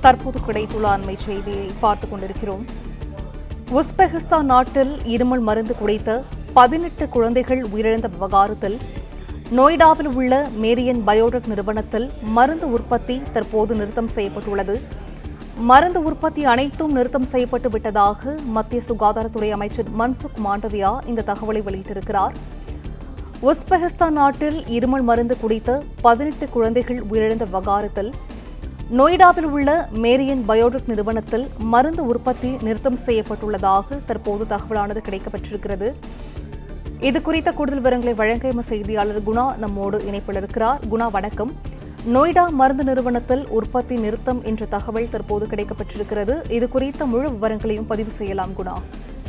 தற்போது கிடைத்துள்ள அண்மை செய்தியை பார்த்துக் கொண்டிருக்கிறோம் உஸ்பெகிஸ்தான் நாட்டில் இருமல் மருந்து குடித்த பதினெட்டு குழந்தைகள் உயிரிழந்த விவகாரத்தில் நொய்டாவில் உள்ள மேரியன் பயோடெக் நிறுவனத்தில் மருந்து உற்பத்தி தற்போது நிறுத்தம் செய்யப்பட்டுள்ளது மருந்து உற்பத்தி அனைத்தும் நிறுத்தம் செய்யப்பட்டு விட்டதாக மத்திய சுகாதாரத்துறை அமைச்சர் மன்சுக் மாண்டவியா இந்த தகவலை வெளியிட்டிருக்கிறார் உஸ்பெகிஸ்தான் நாட்டில் இருமல் மருந்து குடித்த பதினெட்டு குழந்தைகள் உயிரிழந்த விவகாரத்தில் நொய்டாவில் உள்ள மேரியன் பயோடெக் நிறுவனத்தில் மருந்து உற்பத்தி நிறுத்தம் செய்யப்பட்டுள்ளதாக தற்போது தகவலானது கிடைக்கப்பட்டிருக்கிறது இது குறித்த கூடுதல் விவரங்களை வழங்க எமது செய்தியாளர் குணா நம்மோடு இணைப்பில் இருக்கிறார் குணா வணக்கம் நொய்டா மருந்து நிறுவனத்தில் உற்பத்தி நிறுத்தம் என்ற தகவல் தற்போது கிடைக்கப்பட்டிருக்கிறது இது குறித்த முழு விவரங்களையும் பதிவு செய்யலாம் குணா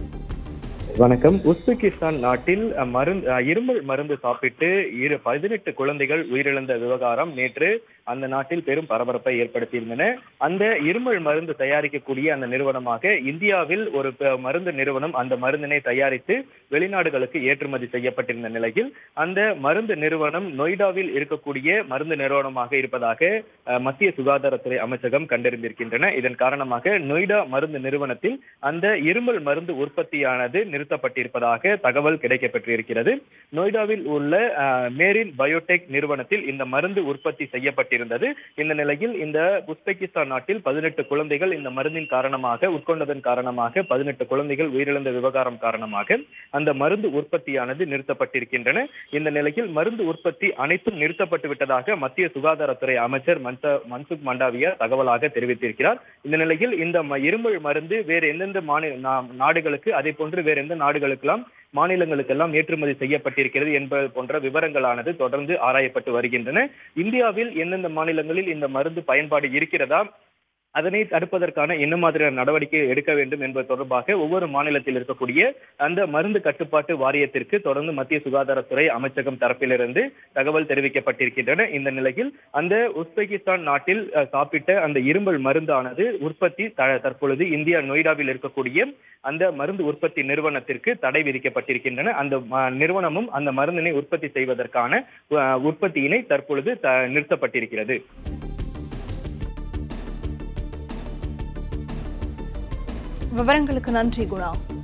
வணக்கம் உஸ்பெகிஸ்தான் நாட்டில் அஹ், மருந்து அஹ், இருமல் மருந்து சாப்பிட்டு இரு பதினெட்டு குழந்தைகள் உயிரிழந்த விவகாரம் நேற்று அந்த நாட்டில் பெரும் பரபரப்பை ஏற்படுத்தியிருந்தன அந்த இருமல் மருந்து தயாரிக்கக்கூடிய அந்த நிறுவனமாக இந்தியாவில் ஒரு ப- மருந்து நிறுவனம் அந்த மருந்தினை தயாரித்து வெளிநாடுகளுக்கு ஏற்றுமதி செய்யப்பட்டிருந்த நிலையில் அந்த மருந்து நிறுவனம் நொய்டாவில் இருக்கக்கூடிய மருந்து நிறுவனமாக இருப்பதாக அஹ், மத்திய சுகாதாரத்துறை அமைச்சகம் கண்டறிந்திருக்கின்றன இதன் காரணமாக நொய்டா மருந்து நிறுவனத்தில் அந்த இருமல் மருந்து உற்பத்தியானது நிறுத்தப்பட்டிருப்பதாக தகவல் கிடைக்கப்பெற்றிருக்கிறது நொய்டாவில் உள்ள அஹ், மேரின் பயோடெக் நிறுவனத்தில் இந்த மருந்து உற்பத்தி செய்யப்பட்டிருந்தது இந்த நிலையில் இந்த உஸ்பெகிஸ்தான் நாட்டில் பதினெட்டு குழந்தைகள் இந்த மருந்தின் காரணமாக உட்கொண்டதன் காரணமாக பதினெட்டு குழந்தைகள் உயிரிழந்த விவகாரம் காரணமாக அந்த மருந்து உற்பத்தியானது நிறுத்தப்பட்டிருக்கின்றன இந்த நிலையில் மருந்து உற்பத்தி அனைத்தும் நிறுத்தப்பட்டு விட்டதாக மத்திய சுகாதாரத்துறை அமைச்சர் மன்ச- மன்சுக் மண்டாவியா தகவலாக தெரிவித்திருக்கிறார் இந்த நிலையில் இந்த ம- இருமல் மருந்து வேறு எந்தெந்த மாநில நா- நாடுகளுக்கு அதே போன்று வேறு எந்த நாடுகளுக்கெல்லாம் மாநிலங்களுக்கெல்லாம் ஏற்றுமதி செய்யப்பட்டிருக்கிறது என்பது போன்ற விவரங்களானது தொடர்ந்து ஆராயப்பட்டு வருகின்றன இந்தியாவில் எந்தெந்த மாநிலங்களில் இந்த மருந்து பயன்பாடு இருக்கிறதா அதனை தடுப்பதற்கான என்ன மாதிரியான நடவடிக்கை எடுக்க வேண்டும் என்பது தொடர்பாக ஒவ்வொரு மாநிலத்தில் இருக்கக்கூடிய அந்த மருந்து கட்டுப்பாட்டு வாரியத்திற்கு தொடர்ந்து மத்திய சுகாதாரத்துறை அமைச்சகம் தரப்பிலிருந்து தகவல் தெரிவிக்கப்பட்டிருக்கின்றன இந்த நிலையில் அந்த உஸ்பெகிஸ்தான் நாட்டில் அஹ், சாப்பிட்ட அந்த இரும்பல் மருந்தானது உற்பத்தி த- தற்பொழுது இந்தியா நொய்டாவில் இருக்கக்கூடிய அந்த மருந்து உற்பத்தி நிறுவனத்திற்கு தடை விதிக்கப்பட்டிருக்கின்றன அந்த ம- நிறுவனமும் அந்த மருந்தினை உற்பத்தி செய்வதற்கான அஹ், உற்பத்தியினை தற்பொழுது த- நிறுத்தப்பட்டிருக்கிறது விவரங்களுக்கு நன்றி குணா